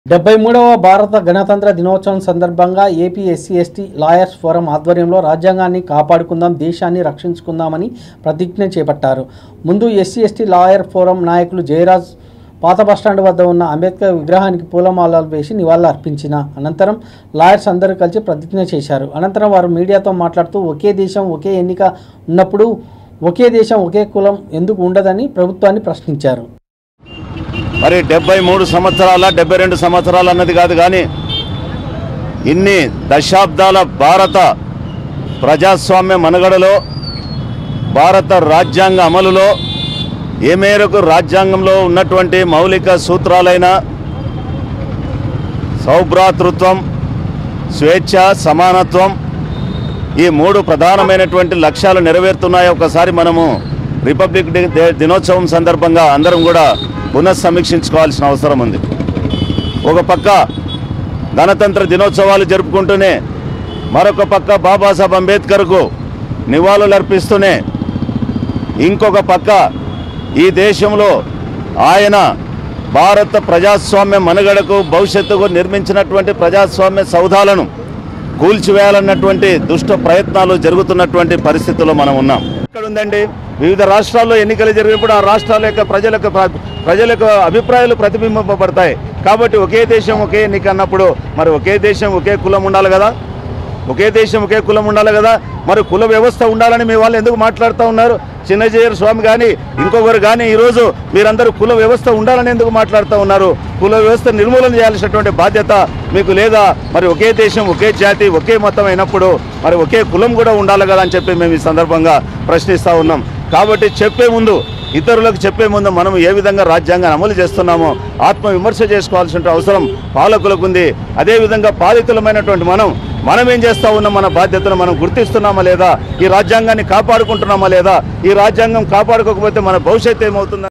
డెబ్బై మూడవ భారత గణతంత్ర దినోత్సవం సందర్భంగా AP SC ST lawyers forum ఆధ్వర్యంలో రాజ్యాంగాన్ని కాపాడుకుందాం దేశాన్ని రక్షించుకుందామని ప్రతిజ్ఞ చేపట్టారు ముందు ఎస్సీ ఎస్టీ లాయర్ ఫోరం నాయకులు జయరాజ్ పాత బస్టాండ్ వద్ద ఉన్న అంబేద్కర్ విగ్రహానికి పూలమాలలు వేసి నివాళులు అర్పించిన అనంతరం లాయర్స్ అందరూ కలిసి ప్రతిజ్ఞ చేశారు అనంతరం వారు మీడియాతో మాట్లాడుతూ ఒకే దేశం ఒకే ఎన్నిక ఉన్నప్పుడు ఒకే దేశం ఒకే కులం ఎందుకు ఉండదని ప్రభుత్వాన్ని ప్రశ్నించారు మరి డెబ్బై మూడు సంవత్సరాల డెబ్బై రెండు సంవత్సరాలు అన్నది కాదు కానీ ఇన్ని దశాబ్దాల భారత ప్రజాస్వామ్య మనుగడలో భారత రాజ్యాంగ అమలులో ఏ మేరకు రాజ్యాంగంలో ఉన్నటువంటి మౌలిక సూత్రాలైన సౌభ్రాతృత్వం స్వేచ్ఛ సమానత్వం ఈ మూడు ప్రధానమైనటువంటి లక్ష్యాలు నెరవేరుతున్నాయో ఒకసారి మనము రిపబ్లిక్ డే దే- దినోత్సవం సందర్భంగా అందరం కూడా పునఃసమీక్షించుకోవాల్సిన అవసరం ఉంది ఒక పక్క గణతంత్ర దినోత్సవాలు జరుపుకుంటూనే మరొక పక్క బాబాసాహెబ్ అంబేద్కర్కు నివాళులు అర్పిస్తూనే ఇంకొక పక్క ఈ దేశంలో ఆయన భారత ప్రజాస్వామ్య మనుగడకు భవిష్యత్తుకు నిర్మించినటువంటి ప్రజాస్వామ్య సౌధాలను కూల్చివేయాలన్నటువంటి దుష్ట ప్రయత్నాలు జరుగుతున్నటువంటి పరిస్థితుల్లో మనం ఉన్నాం ఇక్కడ ఉందండి వివిధ రాష్ట్రాల్లో ఎన్నికలు జరిగినప్పుడు ఆ రాష్ట్రాల యొక్క ప్రజల యొక్క ప్ర- ప్రజల యొక్క అభిప్రాయాలు ప్రతిబింబపడతాయి కాబట్టి ఒకే దేశం ఒకే ఎన్నిక అన్నప్పుడు మరి ఒకే దేశం ఒకే కులం ఉండాలి కదా ఒకే దేశం ఒకే కులం ఉండాలి కదా మరి కుల వ్యవస్థ ఉండాలని మీ వాళ్ళు ఎందుకు మాట్లాడుతూ ఉన్నారు చిన్నజీయర్ స్వామి కానీ ఇంకొకరు కానీ ఈరోజు మీరందరూ కుల వ్యవస్థ ఉండాలని ఎందుకు మాట్లాడుతూ ఉన్నారు కుల వ్యవస్థ నిర్మూలన చేయాల్సినటువంటి బాధ్యత మీకు లేదా మరి ఒకే దేశం ఒకే జాతి ఒకే మతం అయినప్పుడు మరి ఒకే కులం కూడా ఉండాలి కదా అని చెప్పి మేము ఈ సందర్భంగా ప్రశ్నిస్తూ ఉన్నాం కాబట్టి చెప్పే ముందు ఇతరులకు చెప్పే ముందు మనం ఏ విధంగా రాజ్యాంగాన్ని అమలు చేస్తున్నామో ఆత్మ విమర్శ చేసుకోవాల్సిన అవసరం పాలకులకు ఉంది అదేవిధంగా పాలితులమైనటువంటి మనం మనం ఏం చేస్తా ఉన్నాం మన బాధ్యతను మనం గుర్తిస్తున్నామా లేదా ఈ రాజ్యాంగాన్ని కాపాడుకుంటున్నామా లేదా ఈ రాజ్యాంగం కాపాడుకోకపోతే మన భవిష్యత్తు ఏమవుతుందని